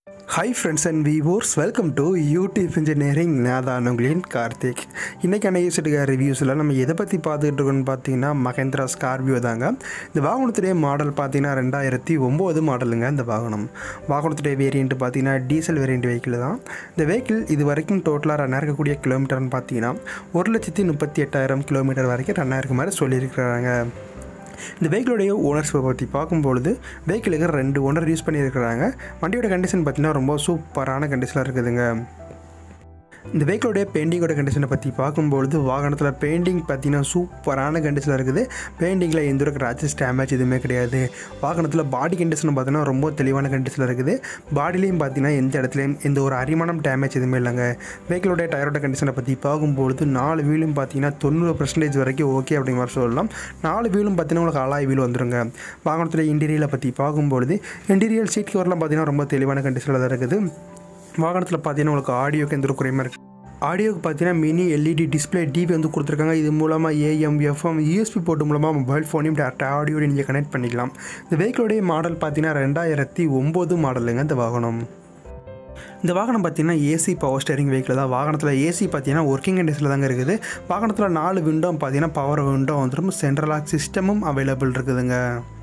hi friends and viewers welcome to YouTube engineering நான் தான் உங்களின் கார்த்திக் இன்றைக்கான யூசிட்டுக்கார ரிவ்யூஸில் நம்ம எதை பற்றி பார்த்துக்கிட்டு இருக்கோம்னு பார்த்தீங்கன்னா மகேந்திரா ஸ்கார்பியோ தாங்க இந்த வாகனத்துடைய மாடல் பார்த்தீங்கன்னா ரெண்டாயிரத்தி ஒம்பது மாடலுங்க இந்த வாகனம் வாகனத்துடைய வேரியண்ட் பார்த்தீங்கன்னா டீசல் வேரியண்ட் வெஹிக்கிள் தான் இந்த வெஹிக்கிள் இது வரைக்கும் டோட்டலாக ரன் இருக்கக்கூடிய கிலோமீட்டர்னு பார்த்தீங்கன்னா ஒரு லட்சத்தி முப்பத்தி எட்டாயிரம் கிலோமீட்டர் வரைக்கும் ரன் ஆயிருக்க மாதிரி சொல்லியிருக்கிறாங்க இந்த வெஹிக்கிளுடைய ஓனர்ஷிப்பை பற்றி பார்க்கும்பொழுது வெஹிக்கிளுக்கு ரெண்டு ஓனர் யூஸ் பண்ணியிருக்கிறாங்க வண்டியோட கண்டிஷன் பார்த்தீங்கன்னா ரொம்ப சூப்பரான கண்டிஷனில் இருக்குதுங்க இந்த வெஹிக்கிளுடைய பெயிண்டிங்கோட கண்டிஷனை பற்றி பார்க்கும்பொழுது வாகனத்தில் பெயிண்டிங் பார்த்தீங்கன்னா சூப்பரான கண்டிஷனில் இருக்குது பெயிண்டிங்கில் எந்த ஒரு கிராச்சஸ் டேமேஜ் எதுவுமே கிடையாது வாகனத்தில் பாடி கண்டிஷன் பார்த்தீங்கன்னா ரொம்ப தெளிவான கண்டிஷனில் இருக்குது பாடிலையும் பார்த்தீங்கன்னா எந்த இடத்துலையும் எந்த ஒரு அரிமானம் டேமேஜ் எதுவுமே இல்லைங்க வெஹிக்கிளுடைய டயரோட கண்டிஷனை பற்றி பார்க்கும்பொழுது நாலு வீலும் பார்த்தீங்கன்னா தொண்ணூறு பர்சன்டேஜ் வரைக்கும் ஓகே அப்படிங்கிற மாதிரி சொல்லலாம் நாலு வீலும் பார்த்தீங்கன்னா உங்களுக்கு அலாய் வீல் வந்துருங்க வாகனத்துடைய இன்டீரியலை பற்றி பார்க்கும்பொழுது இன்டீரியல் சீட் கவர்லாம் பார்த்தீங்கன்னா ரொம்ப தெளிவான கண்டிஷனில் தான் இருக்குது வாகனத்தில் பார்த்தீங்கன்னா உங்களுக்கு ஆடியோக்கு எந்த ஒரு குறையுமா இருக்குது ஆடியோக்கு பார்த்தீங்கன்னா மினி எல்இடி டிஸ்பிளே டிவி வந்து கொடுத்துருக்காங்க இது மூலமாக ஏஎம் எஃப்எம் யூஎஸ்பி போர்ட் மூலமாக மொபைல் ஃபோனையும் டேரெக்டாக ஆடியோட நீங்கள் கனெக்ட் பண்ணிக்கலாம் இந்த வெஹிக்கிளுடைய மாடல் பார்த்தீங்கன்னா ரெண்டாயிரத்தி ஒம்பது மாடலுங்க இந்த வாகனம் இந்த வாகனம் பார்த்தீங்கன்னா ஏசி பவர் ஸ்டேரிங் வெஹிக்கிள் தான் வாகனத்தில் ஏசி பார்த்தீங்கன்னா ஒர்க்கிங் கண்டிஷனில் தாங்க இருக்குது வாகனத்தில் நாலு விண்டோ பார்த்தீங்கன்னா பவர் விண்டோ வந்துடும் சென்ட்ரல் லாக் சிஸ்டமும் அவைலபிள் இருக்குதுங்க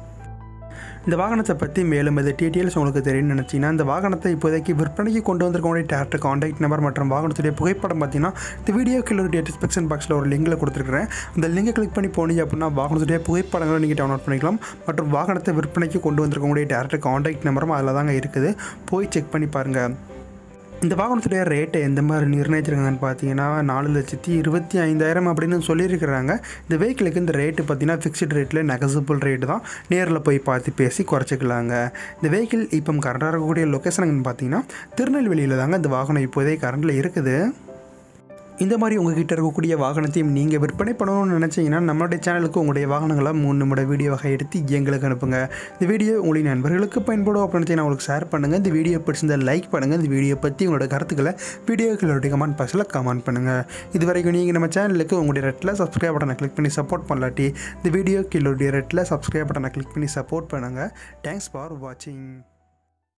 இந்த வாகனத்தை பற்றி மேலும் இது டீட்டெயில்ஸ் உங்களுக்கு தெரியும்னு நினச்சிங்கன்னா இந்த வாகனத்தை இப்போதைக்கு விற்பனைக்கு கொண்டு வந்திருக்கக்கூடிய டேரக்டர் காண்டாக்ட் நம்பர் மற்றும் வாகனத்துடைய புகைப்படம் பார்த்தீங்கன்னா இந்த வீடியோ கீழே ஒரு டிஸ்கிரிப்ஷன் பாக்ஸில் ஒரு லிங்கில் கொடுத்துருக்கிறேன் அந்த லிங்கை கிளிக் பண்ணி போனீங்க அப்படின்னா வாகனத்துடைய புகைப்படங்களை நீங்கள் டவுன்லோட் பண்ணிக்கலாம் மற்றும் வாகனத்தை விற்பனைக்கு கொண்டு வந்திருக்கக்கூடிய டேரக்டர் காண்டாக்ட் நம்பரும் அதில் தாங்க இருக்குது போய் செக் பண்ணி பாருங்கள் இந்த வாகனத்துடைய ரேட்டை எந்த மாதிரி நிர்ணயிச்சிருக்காங்கன்னு பார்த்தீங்கன்னா நாலு லட்சத்தி இருபத்தி ஐந்தாயிரம் அப்படின்னு சொல்லியிருக்கிறாங்க இந்த வெஹிக்கிளுக்கு இந்த ரேட்டு பார்த்தீங்கன்னா ஃபிக்ஸ்டு ரேட்டில் நெகசிபிள் ரேட்டு தான் நேரில் போய் பார்த்து பேசி குறைச்சிக்கலாங்க இந்த வெஹிக்கிள் இப்போ கரண்டாக இருக்கக்கூடிய லொக்கேஷனுங்கன்னு பார்த்தீங்கன்னா திருநெல்வேலியில் தாங்க இந்த வாகனம் இப்போதே கரண்டில் இருக்குது இந்த மாதிரி உங்ககிட்ட இருக்கக்கூடிய வாகனத்தையும் நீங்கள் விற்பனை பண்ணணும்னு நினச்சிங்கன்னா நம்மளுடைய சேனலுக்கு உங்களுடைய வாகனங்களை மூணு நிமிட வீடியோவாக எடுத்து எங்களுக்கு அனுப்புங்க இந்த வீடியோ உங்களுடைய நண்பர்களுக்கு பயன்படும் அப்படின்னு நான் உங்களுக்கு ஷேர் பண்ணுங்கள் இந்த வீடியோ பிடிச்சிருந்தா லைக் பண்ணுங்கள் இந்த வீடியோ பற்றி உங்களோட கருத்துக்களை வீடியோக்களுடைய கமெண்ட் பாக்ஸில் கமெண்ட் பண்ணுங்கள் இது வரைக்கும் நீங்கள் நம்ம சேனலுக்கு உங்களுடைய ரெட்டில் சப்ஸ்கிரைப் பட்டனை கிளிக் பண்ணி சப்போர்ட் பண்ணலாட்டி இந்த வீடியோ கீழே ரெட்டில் சப்ஸ்கிரைப் பட்டனை கிளிக் பண்ணி சப்போர்ட் பண்ணுங்கள் தேங்க்ஸ் ஃபார் வாட்சிங்